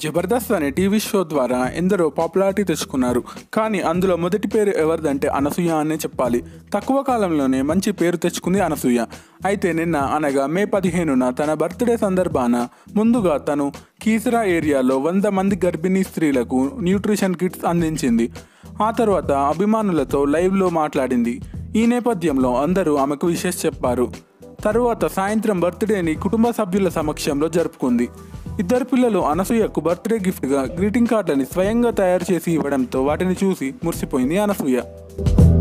జబర్దస్త్ అనే TV show ద్వారా ఎందరో పాపులారిటీ తెచ్చుకున్నారు కానీ అందులో మొదటి పేరు ఎవరిదంటే అనసూయ అనే చెప్పాలి తక్కువ కాలంలోనే మంచి పేరు తెచ్చుకుంది అనసూయ అయితే నిన్న అనగా మే పదిహేనున తన బర్త్డే సందర్భాన ముందుగా తను కీసరా ఏరియాలో వంద మంది గర్భిణీ స్త్రీలకు న్యూట్రిషన్ కిట్స్ అందించింది ఆ తర్వాత అభిమానులతో లైవ్లో మాట్లాడింది ఈ నేపథ్యంలో అందరూ ఆమెకు విషెస్ చెప్పారు తరువాత సాయంత్రం బర్త్డేని కుటుంబ సభ్యుల సమక్షంలో జరుపుకుంది ఇద్దరు పిల్లలు అనసూయకు బర్త్డే గిఫ్ట్గా గ్రీటింగ్ కార్డులని స్వయంగా తయారు చేసి ఇవ్వడంతో వాటిని చూసి మురిసిపోయింది అనసూయ